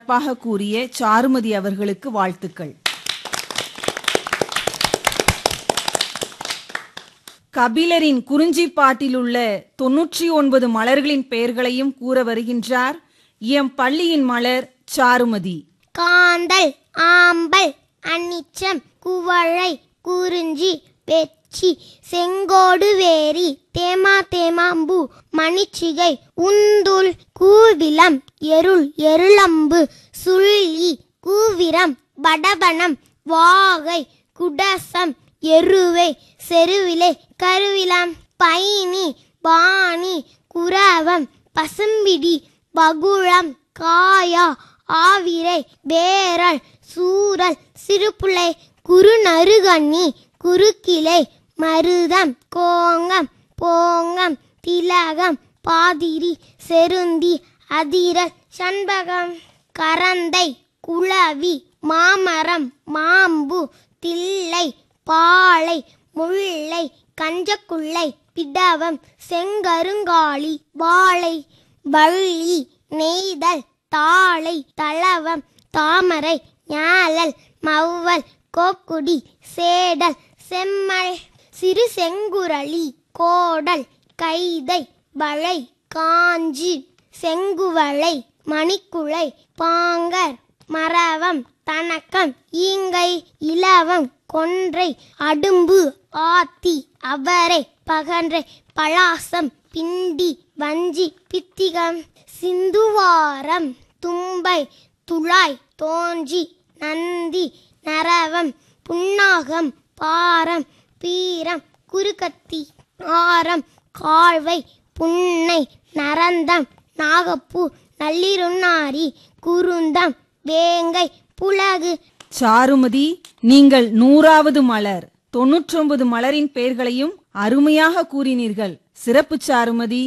சிறப்பாக கூறிய சாருமதி அவர்களுக்கு வாழ்த்துக்கள் கபிலரின் குறிஞ்சிப்பாட்டிலுள்ள தொன்னூற்றி ஒன்பது மலர்களின் பெயர்களையும் கூற வருகின்றார் எம் பள்ளியின் மலர் சாருமதி காந்தல் ஆம்பல் அனிச்சம் குவளை குறிஞ்சி வெச்சி செங்கோடு வேரி தேமா தேமாம்பு மணிச்சிகை உந்துல் கூவிலம் எருள் எருளம்பு சுள்ளி கூவிரம் வடபனம் வாகை குடசம் எருவை செருவிலை கருவிலம் பைனி பாணி குரவம் பசும்பிடி பகுளம் காயா ஆவிரை பேரல் சூரல் சிறுபுளை குறுநறுகண்ணி குறுக்கிளை மருதம் கோங்கம் போங்கம் திலகம் பாதிரி செருந்தி அதிரல் சண்பகம் கரந்தை குளவி மாமரம் மாம்பு தில்லை பாளை முல்லை கஞ்சக்குள்ளை பிடவம் செங்கருங்காலி வாழை வள்ளி நெய்தல் தாளை தளவம் தாமரை ஞாழல் மவ்வல் கோக்குடி சேடல் செம்மழை சிறு செங்குரளி கோடல் கைதை வளை காஞ்சி செங்குவளை மணிக்குளை பாங்கர் மரவம் தணக்கம் ஈங்கை இலவம் கொன்றை அடும்பு ஆத்தி அவரை பகன்றை பலாசம் பிண்டி வஞ்சி பித்திகம் சிந்துவாரம் தும்பை துளாய் தோன்றி நந்தி நரவம் புன்னாகம் பாரம் பீரம் குறுக்கத்தி ஆரம் கால்வை புன்னை நரந்தம் நாகப்பூ நள்ளிருநாரி குருந்தம் வேங்கை புலகு சாருமதி நீங்கள் நூறாவது மலர் தொன்னூற்றொன்பது மலரின் பெயர்களையும் அருமையாக கூறினீர்கள் சிறப்பு சாருமதி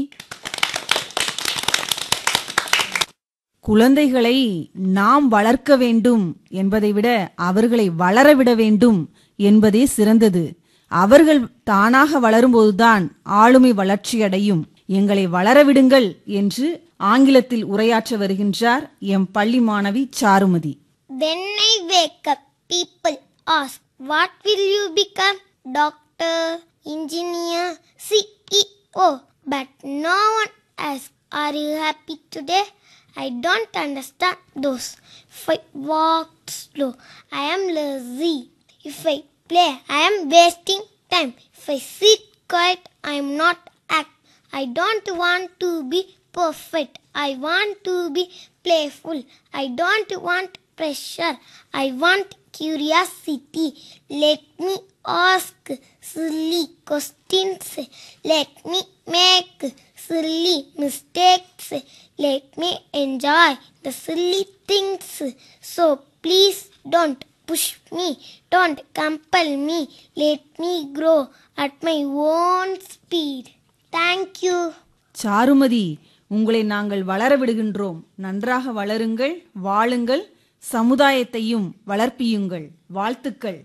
குழந்தைகளை நாம் வளர்க்க வேண்டும் என்பதை விட அவர்களை வளரவிட வேண்டும் என்பதே சிறந்தது அவர்கள் தானாக வளரும்போதுதான் ஆளுமை வளர்ச்சியடையும் எங்களை வளரவிடுங்கள் என்று ஆங்கிலத்தில் உரையாற்ற வருகின்றார் எம் பள்ளி மாணவி Charumathi When I wake up, people ask, What will you become? Doctor, engineer, CEO. But no one asks, Are you happy today? I don't understand those. If I walk slow, I am lazy. If I play, I am wasting time. If I sit quiet, I am not act. I don't want to be perfect. I want to be playful. I don't want pressure. I want curiosity. Let me ask silly questions. Let me make silly mistakes. Let me enjoy the silly things. So please don't push me. Don't compel me. Let me grow at my own speed. Thank you. Charumathi உங்களை நாங்கள் வளர விடுகின்றோம் நன்றாக வளருங்கள் வாழுங்கள் சமுதாயத்தையும் வளர்ப்பியுங்கள் வாழ்த்துக்கள்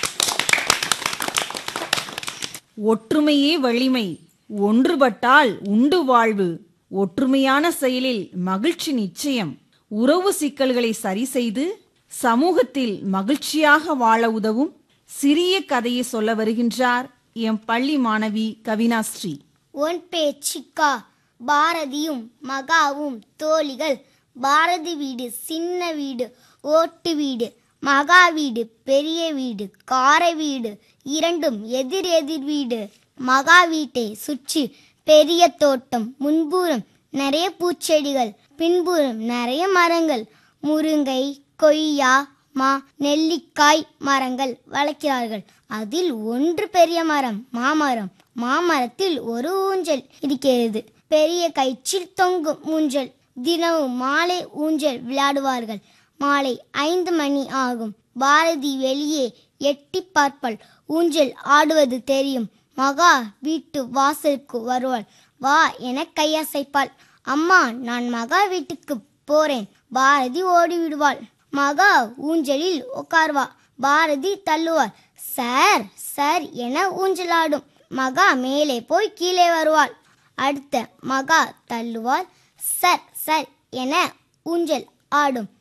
ஒற்றுமையே வலிமை ஒன்றுபட்டால் உண்டு வாழ்வு ஒற்றுமையான செயலில் மகிழ்ச்சி நிச்சயம் உறவு சிக்கல்களை சரி செய்து சமூகத்தில் மகிழ்ச்சியாக வாழ உதவும் சிறிய கதையை சொல்ல வருகின்றார் எம் பள்ளி மாணவி கவினாஸ்ரீ உன் பேச்சிக்கா பாரதியும் மகாவும் தோழிகள் பாரதி வீடு சின்ன வீடு ஓட்டு வீடு மகா வீடு பெரிய வீடு காரை வீடு இரண்டும் எதிர் எதிர் வீடு மகா வீட்டை சுற்றி பெரிய தோட்டம் முன்புறம் நிறைய பூச்செடிகள் பின்புறம் நிறைய மரங்கள் முருங்கை கொய்யா மா நெல்லிக்காய் மரங்கள் வளர்க்கிறார்கள் அதில் ஒன்று பெரிய மரம் மாமரம் மாமரத்தில் ஒரு ஊஞ்சல் இருக்கிறது பெரிய கயிற்றில் தொங்கும் ஊஞ்சல் தினமும் மாலை ஊஞ்சல் விளையாடுவார்கள் மாலை ஐந்து மணி ஆகும் பாரதி வெளியே எட்டி பார்ப்பாள் ஊஞ்சல் ஆடுவது தெரியும் மகா வீட்டு வாசலுக்கு வருவாள் வா என கையசைப்பாள் அம்மா நான் மகா வீட்டுக்கு போறேன் பாரதி ஓடி விடுவாள் மகா ஊஞ்சலில் உட்கார்வா பாரதி தள்ளுவாள் சார் சார் என ஊஞ்சலாடும் மகா மேலே போய் கீழே வருவாள் அடுத்த மகா தள்ளுவாள் சர் சர் என ஊஞ்சல் ஆடும்